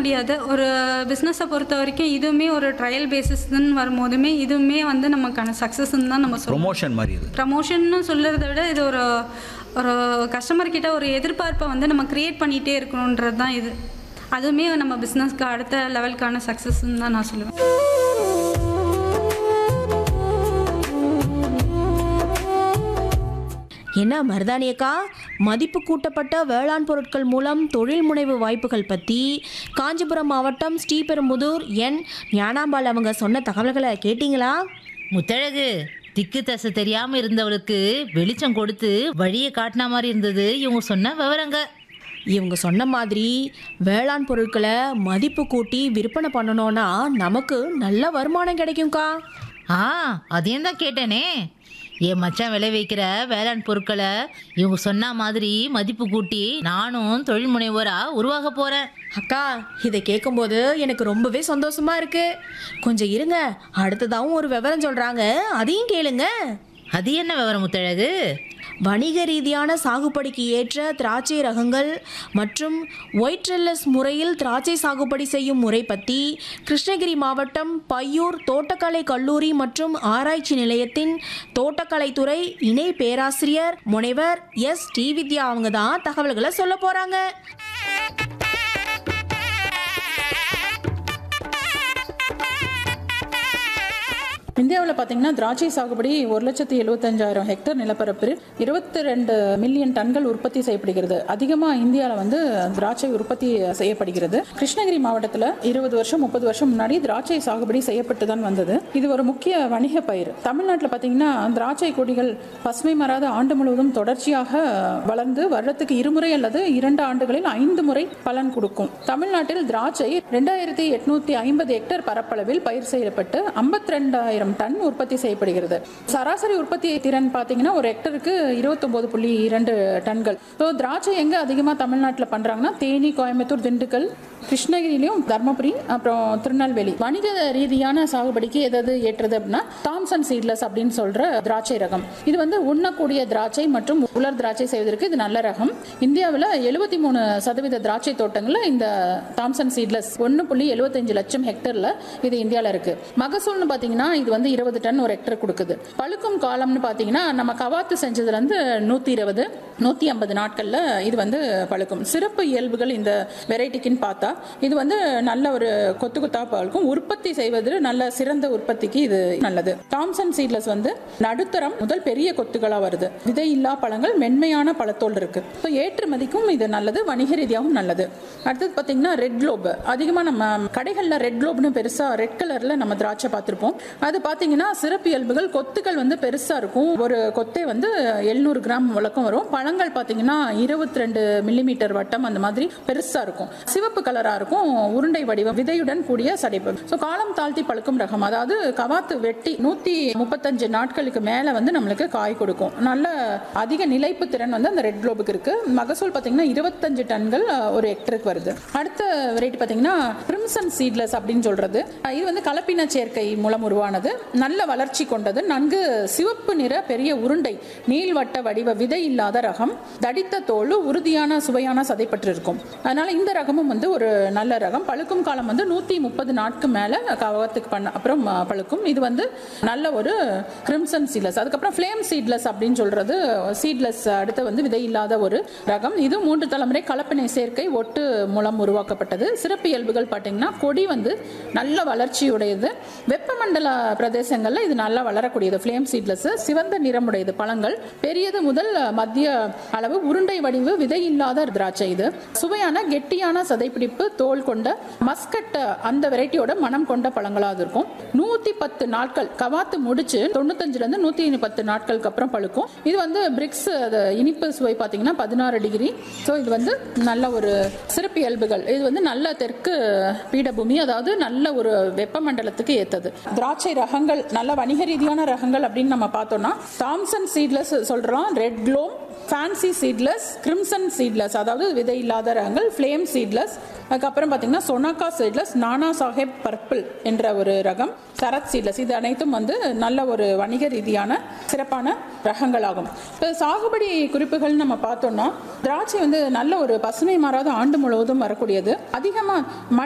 முடியாது ஒரு பிஸ்னஸை பொறுத்த வரைக்கும் இதுவுமே ஒரு ட்ரையல் பேசிஸ்ன்னு வரும்போதுமே இதுவுமே வந்து நமக்கான சக்ஸஸ்ன்னு தான் நம்ம சொல்லுவோம் ப்ரொமோஷன் மாதிரி இது ப்ரமோஷன்னு சொல்கிறத விட இது ஒரு ஒரு கஸ்டமர் கிட்ட ஒரு எதிர்பார்ப்பை வந்து நம்ம க்ரியேட் பண்ணிகிட்டே இருக்கணுன்றது தான் இது அதுவுமே நம்ம பிஸ்னஸ்க்கு அடுத்த லெவலுக்கான சக்ஸஸ்ன்னு தான் நான் சொல்லுவேன் என்ன மருதானியக்கா மதிப்பு கூட்டப்பட்ட வேளாண் பொருட்கள் மூலம் தொழில் முனைவு வாய்ப்புகள் பற்றி காஞ்சிபுரம் மாவட்டம் ஸ்ரீபெரும்புதூர் என் ஞானாம்பாள் அவங்க சொன்ன தகவல்களை கேட்டிங்களா முத்தழகு திக்கு தசை தெரியாம இருந்தவளுக்கு வெளிச்சம் கொடுத்து வழியை காட்டின மாதிரி இருந்தது இவங்க சொன்ன விவரங்க இவங்க சொன்ன மாதிரி வேளாண் பொருட்களை மதிப்பு கூட்டி விற்பனை பண்ணணும்னா நமக்கு நல்ல வருமானம் கிடைக்கும்க்கா ஆ அதையும் தான் கேட்டேனே என் மச்சான் விளைவிக்கிற வேளாண் பொருட்களை இவங்க சொன்ன மாதிரி மதிப்பு கூட்டி நானும் தொழில் முனைவோரா உருவாக போறேன் அக்கா இதை கேட்கும்போது எனக்கு ரொம்பவே சந்தோஷமா இருக்கு கொஞ்சம் இருங்க அடுத்ததாகவும் ஒரு விவரம் சொல்றாங்க அதையும் கேளுங்க அது என்ன விவரம் முத்தழகு வணிக ரீதியான சாகுபடிக்கு ஏற்ற திராட்சை ரகங்கள் மற்றும் ஒயிட்ரெல்லஸ் முறையில் திராட்சை சாகுபடி செய்யும் முறை பற்றி கிருஷ்ணகிரி மாவட்டம் பையூர் தோட்டக்கலை கல்லூரி மற்றும் ஆராய்ச்சி நிலையத்தின் தோட்டக்கலைத்துறை இணை பேராசிரியர் முனைவர் எஸ் ஸ்ரீவித்யா அவங்க தான் தகவல்களை சொல்ல போகிறாங்க இந்தியாவில் பார்த்தீங்கன்னா திராட்சை சாகுபடி ஒரு லட்சத்தி எழுபத்தஞ்சாயிரம் ஹெக்டேர் நிலப்பரப்பில் இருபத்தி ரெண்டு மில்லியன் டன்கள் உற்பத்தி செய்யப்படுகிறது அதிகமாக இந்தியாவில் வந்து திராட்சை உற்பத்தி செய்யப்படுகிறது கிருஷ்ணகிரி மாவட்டத்தில் இருபது வருஷம் முப்பது வருஷம் முன்னாடி திராட்சை சாகுபடி செய்யப்பட்டு தான் வந்தது இது ஒரு முக்கிய வணிக பயிர் தமிழ்நாட்டில் பார்த்தீங்கன்னா திராட்சை கொடிகள் பசுமை மாறாத ஆண்டு முழுவதும் தொடர்ச்சியாக வளர்ந்து வருடத்துக்கு இருமுறை அல்லது இரண்டு ஆண்டுகளில் ஐந்து முறை பலன் கொடுக்கும் தமிழ்நாட்டில் திராட்சை ரெண்டாயிரத்தி எட்நூத்தி ஐம்பது ஹெக்டேர் பரப்பளவில் பயிர் செய்யப்பட்டு ஐம்பத்தி ரெண்டாயிரம் டன் உற்பத்தி செய்யப்படுகிறது சராசரி உற்பத்தி திறன் பார்த்தீங்கன்னா ஒரு ஹெக்டருக்கு இருபத்தொன்பது புள்ளி இரண்டு டன்கள் ஸோ திராட்சை எங்க அதிகமாக தமிழ்நாட்டில் பண்றாங்கன்னா தேனி கோயம்புத்தூர் திண்டுக்கல் கிருஷ்ணகிரியிலையும் தர்மபுரி அப்புறம் திருநெல்வேலி வணிக ரீதியான சாகுபடிக்கு எதாவது ஏற்றது அப்படின்னா தாம்சன் சீட்லஸ் அப்படின்னு சொல்ற திராட்சை ரகம் இது வந்து உண்ணக்கூடிய திராட்சை மற்றும் உலர் திராட்சை செய்வதற்கு இது நல்ல ரகம் இந்தியாவில் எழுபத்தி மூணு சதவீத திராட்சை தோட்டங்களில் இந்த தாம்சன் சீட்லஸ் ஒன்று புள்ளி எழுபத்தஞ்சு லட்சம் ஹெக்டர்ல இது இந்தியாவில் இருக்கு மகசூல்னு பார்த்தீங்கன்னா இது வந்து இருபது டன் ஒரு ஹெக்டர் கொடுக்குது பழுக்கும் காலம்னு பார்த்தீங்கன்னா நம்ம கவாத்து செஞ்சதுல இருந்து நூற்றி இருபது நூற்றி ஐம்பது நாட்களில் இது வந்து பழுக்கும் சிறப்பு இயல்புகள் இந்த வெரைட்டிக்குன்னு பார்த்தா இது வந்து நல்ல ஒரு கொத்து கொத்தா பழுக்கும் உற்பத்தி செய்வதில் நல்ல சிறந்த உற்பத்திக்கு இது நல்லது டாம்சன் சீட்லஸ் வந்து நடுத்தரம் முதல் பெரிய கொத்துகளா வருது விதை இல்லா பழங்கள் மென்மையான பழத்தோல் இருக்கு ஸோ ஏற்றுமதிக்கும் இது நல்லது வணிக ரீதியாகவும் நல்லது அடுத்தது பார்த்தீங்கன்னா ரெட் குளோப் அதிகமாக நம்ம கடைகளில் ரெட் குளோப்னு பெருசாக ரெட் கலரில் நம்ம திராட்சை பார்த்துருப்போம் அது பார்த்தீங்கன்னா சிறப்பியல்புகள் கொத்துக்கள் வந்து பெருசாக இருக்கும் ஒரு கொத்தே வந்து எழுநூறு கிராம் வழக்கம் வரும் பழங்கள் பார்த்தீங்கன்னா இருபத்தி ரெண்டு மில்லிமீட்டர் வட்டம் அந்த மாதிரி பெருசாக இருக்கும் சிவப்பு கலராக இருக்கும் உருண்டை வடிவம் விதையுடன் கூடிய சடைப்பு ஸோ காலம் தாழ்த்தி பழுக்கும் ரகம் அதாவது கவாத்து வெட்டி நூற்றி முப்பத்தஞ்சு நாட்களுக்கு மேலே வந்து நம்மளுக்கு காய் கொடுக்கும் நல்ல அதிக நிலைப்பு திறன் வந்து அந்த ரெட் குளோபுக்கு இருக்கு மகசூல் பார்த்தீங்கன்னா இருபத்தஞ்சு டன்கள் அஹ், ஒரு ஹெக்டருக்கு வருது அடுத்த வெரைட்டி பார்த்தீங்கன்னா பிரிம்சன் சீட்லெஸ் அப்படின்னு சொல்றது அஹ், இது வந்து கலப்பின சேர்க்கை மூலம் உருவானது நல்ல வளர்ச்சி கொண்டது நன்கு சிவப்பு நிற பெரிய உருண்டை நீள்வட்ட வடிவ விதை இல்லாத ரகம் தடித்த தோல் உறுதியான சுவையான சதைப்பற்று இருக்கும் அதனால இந்த ரகமும் வந்து ஒரு நல்ல ரகம் பழுக்கும் காலம் வந்து நூற்றி முப்பது நாட்கு மேலே கவகத்துக்கு பண்ண அப்புறம் அஹ், பழுக்கும் இது வந்து நல்ல ஒரு கிரிம்சன் சீட்லெஸ் அதுக்கப்புறம் ஃப்ளேம் சீட்லெஸ் அப்படின்னு சொல்றது சீட்லெஸ் அடுத்து வந்து விதை இல்லாத ஒரு ரகம் இது மூன்று தலைமுறை கலப்பினை சேர்க்கை ஒட்டு மூலம் உருவாக்கப்பட்டது சிறப்பு இயல்புகள் பார்த்தீங்கன்னா கொடி வந்து நல்ல வளர்ச்சியுடையது வெப்பமண்டல பிரதேசங்களில் இது நல்லா வளரக்கூடியது ஃப்ளேம் சீட்லெஸ் சிவந்த நிறமுடையது பழங்கள் பெரியது முதல் மத்திய அளவு உருண்டை வடிவு விதை இல்லாத திராட்சை இது சுவையான கெட்டியான சதைப்பிடிப்பு தோல் கொண்ட மஸ்கட் அந்த வெரைட்டியோட மனம் கொண்ட பழங்களா அது இருக்கும் நூத்தி பத்து நாட்கள் கவாத்து முடிச்சு தொண்ணூத்தஞ்சுல இருந்து நூத்தி பத்து நாட்களுக்கு அப்புறம் பழுக்கும் இது வந்து பிரிக்ஸ் அது இனிப்பு சுவை பார்த்தீங்கன்னா பதினாறு டிகிரி ஸோ இது வந்து நல்ல ஒரு சிறப்பு இயல்புகள் இது வந்து நல்ல தெற்கு பீடபூமி அதாவது நல்ல ஒரு வெப்பமண்டலத்துக்கு ஏத்தது திராட்சை ரகங்கள் நல்ல வணிக ரீதியான ரகங்கள் அப்படின்னு நம்ம பார்த்தோம்னா தாம்சன் சீட்லெஸ் சொல்றோம் red globe fancy seedless crimson seedless அதாவது விதை இல்லாத ரகங்கள் ஃப்ளேம் சீட்லெஸ் அதுக்கப்புறம் பார்த்தீங்கன்னா சொனாக்கா சீட்லெஸ் நானா சாஹேப் பர்பிள் என்ற ஒரு ரகம் சரத் சீட்லெஸ் இது அனைத்தும் வந்து நல்ல ஒரு வணிக ரீதியான சிறப்பான ரகங்களாகும் இப்போ சாகுபடி குறிப்புகள் நம்ம பார்த்தோம்னா திராட்சை வந்து நல்ல ஒரு பசுமை மாறாத ஆண்டு முழுவதும் வரக்கூடியது அதிகமாக